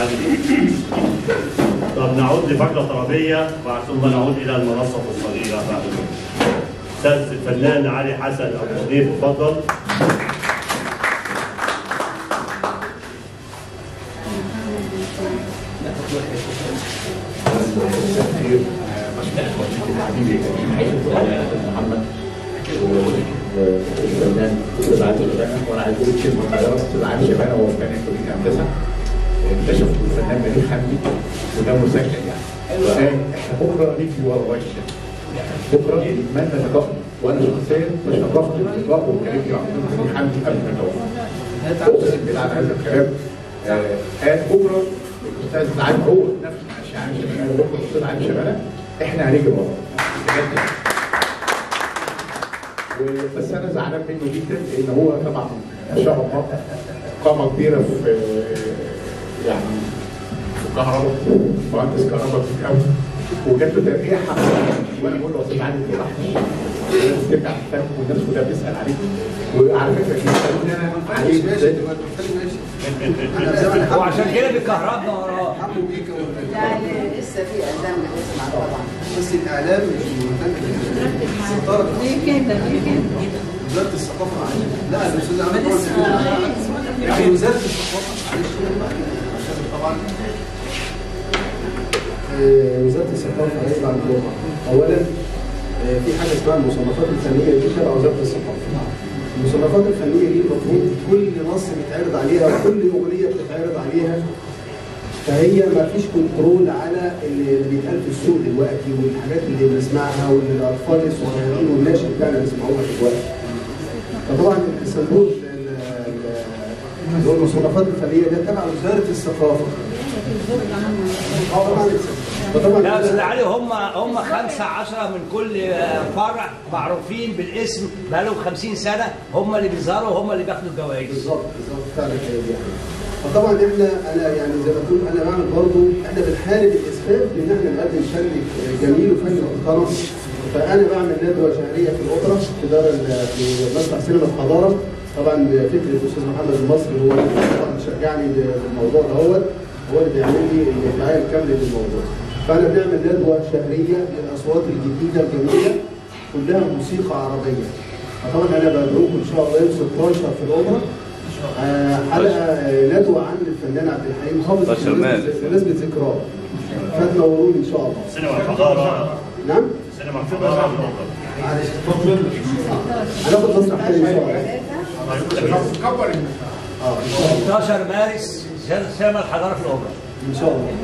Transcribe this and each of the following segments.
علي طب نعود لفقرة طربية ثم نعود إلى المنصة الصغيرة بعد ذلك. أستاذ الفنان علي حسن أبو ضيف اتفضل محمد والفنان استاذ علي شبانه وانا عايز اقول كلمه صغيره استاذ علي شبانه هو كان في كليه هندسه اكتشف الفنان نبيل حمدي وده مسجل يعني وقال احنا بكره نيجي ورا وش بكره نتمنى لقاء وانا شخصيا تشرفت باللقاء وكلمت مع نبيل حمدي قبل ما اتوفى اقسم بالله على هذا الكلام آه، قال بكره الاستاذ علي هو نفسه مش علي شبانه قال بكره الاستاذ علي شبانه احنا هنيجي ورا بجد بس انا زعلان منه جدا لان هو طبعا ما شاء الله قامه كبيره في يعني في الكهرباء مهندس كهرباء كبير قوي وجات له ترقيه حقيقيه وانا بقول له يا استاذ علي ما تفرحش الناس ترجع تهتم والناس كلها بتسال عليك وعلى فكره بيسالوني انا عليك ازاي وعشان كده بيكهربنا وراه يعني لسه في اذان بنسمع طبعا بس الاعلام مش مهتم بالستاره ليه كده ليه كده وزاره الثقافه معلش لا الاستاذ عماد هو يعني وزاره الثقافه معلش عشان طبعا آه، وزاره الثقافه هيطلع من اولا آه، في حاجه اسمها المصنفات الفنيه دي تبع وزاره الثقافه المصنفات الفنيه دي المفروض كل نص بيتعرض عليها وكل اغنيه بتتعرض عليها فهي ما فيش كنترول على اللي بيتقال في السوق دلوقتي والحاجات اللي بنسمعها واللي الاطفال الصغيرين والناشئ بتاعنا بيسمعوها دلوقتي. فطبعا الصندوق ال- ال- اللي هو المصنفات الفنيه ده تبع وزاره الثقافه. اه طبعا فطبعا لا استاذ علي هم هم خمسة عشرة من كل آه، فرع معروفين بالاسم بقالهم 50 سنة هم اللي بيظهروا وهم اللي بياخدوا الجوائز بالظبط بالظبط فعلا هي دي يعني. فطبعا احنا انا يعني زي ما تقول انا بعمل برضه احنا بنحارب الاسفاف بان احنا نقدم فن جميل وفن محترم فانا بعمل ندوه شهريه في الاوبرا في دار ال- في مسرح سينما الحضاره طبعا فكره الاستاذ محمد المصري هو اللي طبعا شجعني بالموضوع دوت هو اللي بيعمل لي الدعايه الكامله للموضوع فانا بنعمل ندوه شهريه للاصوات الجديده الجميله كلها موسيقى عربيه فطبعا انا بدعوكم ان شاء الله يوم 16 في الاوبرا آه، حلقه آه، ندوه عن الفنان عبد الحليم حافظ 16 مارس. بمناسبه ذكراه فتنوروني ان شاء الله سينما الحضارة نعم سينما الحضارة معلش اتفضل هناخد مسرح حالي ان شاء الله كبر اه ان شاء الله 16 مارس سينما الحضارة في الأوبرا ان شاء الله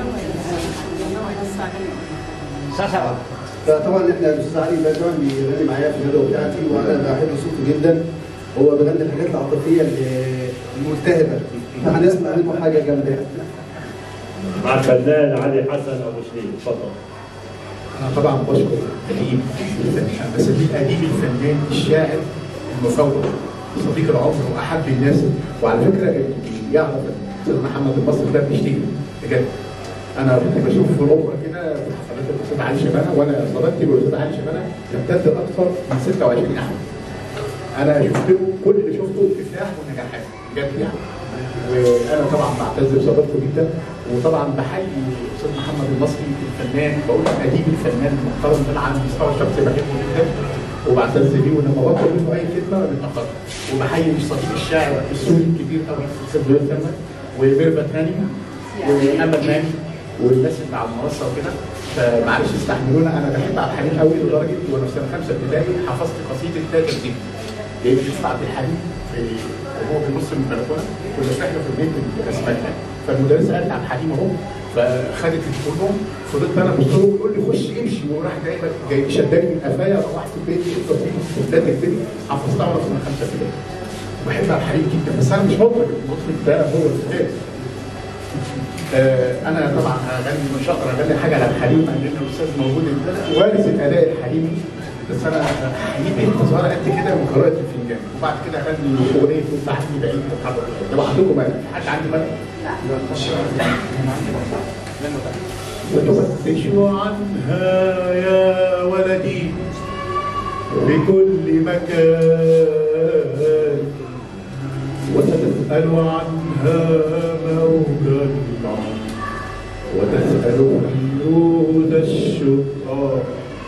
الساعة 7 فطبعا احنا الاستاذ علي بقى طبعا بيغني معايا في الندوه بتاعتي وانا بحب صوته جدا هو بيغني الحاجات العاطفيه ال- الملتهبه فهنسمع منه حاجه جامده مع الفنان علي حسن أبو شليل اتفضل انا طبعا بشكر اديب الفنان بس دي اديب الفنان الشاعر المفوض صديق العمر واحب الناس وعلى فكره اللي يعرف الاستاذ محمد المصري ده بيشتغل بجد انا كنت بشوف في الاوبرا كده في حفلات الاستاذ علي شبانه وانا صداقتي بالاستاذ علي شبانه تمتد اكثر من 26 عام انا شفت له كل اللي شفته افتتاح ونجاحات بجد يعني وانا طبعا بعتز بصداقته جدا وطبعا بحيي الاستاذ محمد المصري الفنان بقول اديب الفنان المحترم ده انا على المستوى الشخصي بحبه جدا وبعتز بيه ولما بطلب منه اي كلمه بيتاخر وبحيي صديق الشاعر السوري الكبير قوي الاستاذ زهير سلمى وميرفت هاني وامل ماني والناس اللي على المنصه وكده فمعلش استحملونا انا بحب عبد الحليم قوي لدرجه وانا في سنه خمسه ابتدائي حفظت قصيده تاجر دي لان بيسمع عبد الحليم في- وهو بيبص من البلكونه كنا احنا في البيت الرسميه فالمدرسه قالت عبد الحليم اهو فخدت الكلهم فضلت انا بص له ويقول لي خش امشي وراح جاي جاي شداني من قفايا روحت البيت ده تكتبي حفظتها وانا في سنه خمسه ابتدائي بحب عبد الحليم جدا بس انا مش مطرب المطرب ده هو الكتاب آه، انا طبعا هغني مش هقدر اغني حاجه على الحليم لان الاستاذ موجود وارث الاداء الحليمي بس انا هجيب حته صغيره قد كده من قراءه الفنجان وبعد كده اغني اغنيه كنت عني بعيد تتحرك لو عندكم مانع في حد عندي مانع؟ ما تفتش عنها يا ولدي بكل مكان وستسأل عنها موجا العمر وتسأل فيروز الشقاء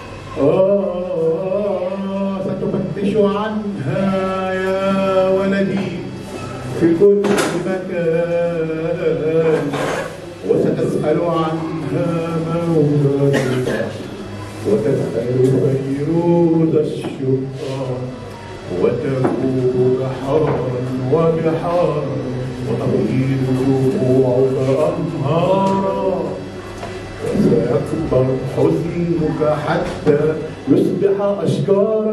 آه ستفتش عنها يا ولدي في كل مكان وستسأل عنها مولدك وتسأل فيروز الشقاء وتكون بحرا وبحارا وتغير ركوعك أنهارا وسيكبر حزنك حتى يصبح أشجارا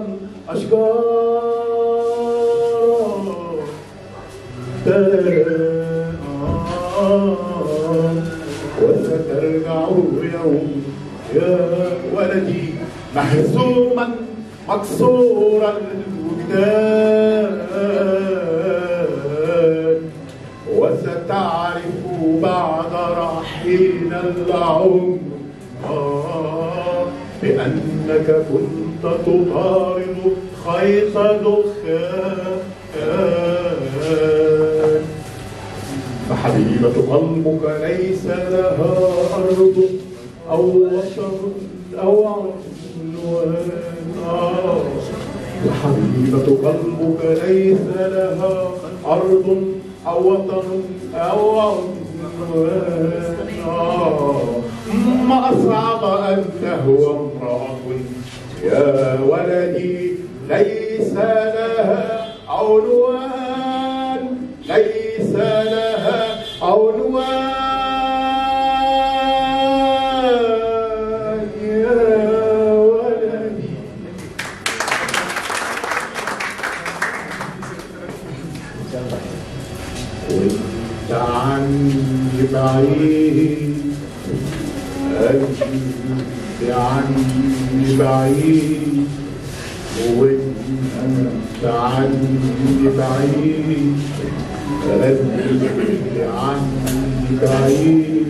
أشجارا وسترجع يوم يا ولدي محزوما مكسور الوجدان وستعرف بعد رحيل العمر آه، بأنك كنت تطارد خيط دخان فحبيبة قلبك ليس لها أرض أو وطن أو عنوان آه. وحبيبة قلبك ليس لها أرض أو وطن أو عنوان آه. ما أصعب أن تهوى امرأة يا ولدي ليس لها عنوان ليس لها عنوان يا ولدي وانت عني بعيد انت عني بعيد وانت عني بعيد قلبي عني بعيد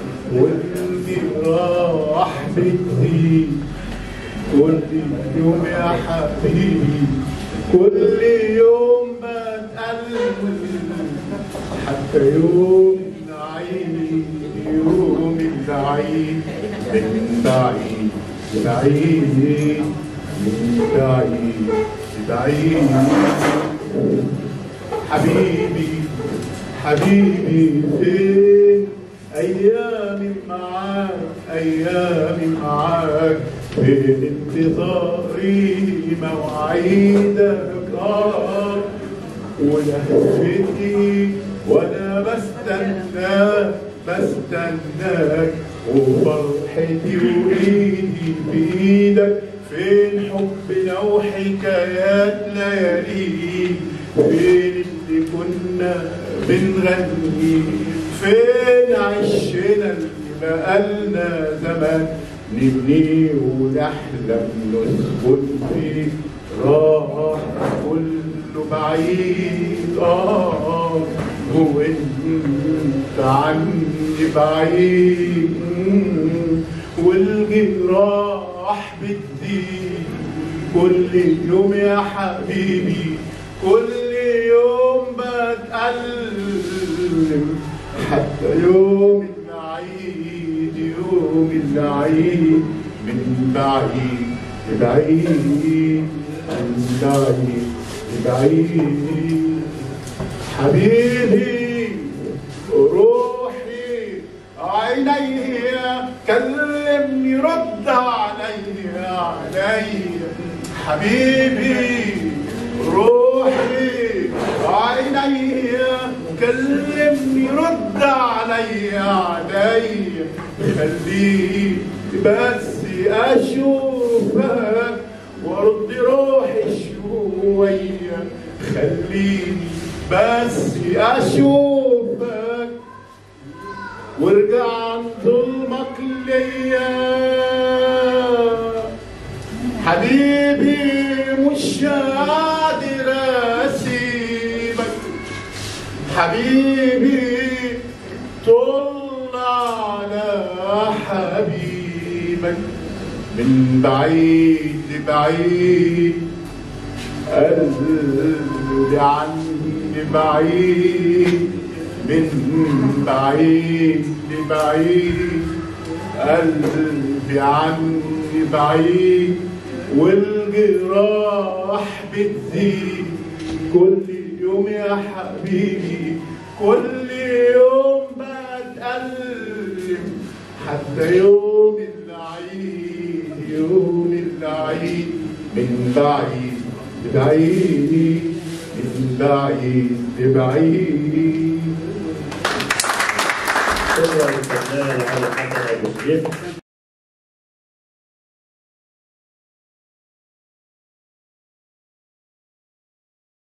والجراح بتزيد كل يوم يا حبيبي كل يوم بتقلب حتى يوم العيد يوم العيد من بعيد بعيد من بعيد بعيد حبيبي حبيبي فين أيامي معاك أيامي معاك فين انتظاري مواعيدك آه ولهفتي وانا بستناك بستناك وفرحتي وايدي بايدك فين حبنا وحكايات ليالي فين اللي كنا بنغني فين عشنا اللي بقالنا زمان نبني ونحلم نسكن فيه راح كله بعيد اه وانت عني بعيد والجراح بتزيد كل يوم يا حبيبي كل يوم بتألم حتى يوم العيد يوم العيد من بعيد بعيد من بعيد بعيد حبيبي روحي عيني كلمني رد علي علي حبيبي روحي عيني كلمني رد علي علي خليني بس اشوفك وارد روحي شويه خليني بس اشوفك وارجع عن ظلمك ليا حبيبي مش قادر اسيبك حبيبي طل على حبيبك من بعيد لبعيد قلبي عني بعيد من بعيد لبعيد قلبي عني بعيد والجراح بتزيد كل يوم يا حبيبي كل يوم بتألم حتى يوم العيد يوم العيد من بعيد لبعيد من بعيد لبعيد شكرا للفنان علي حسن ابو سيف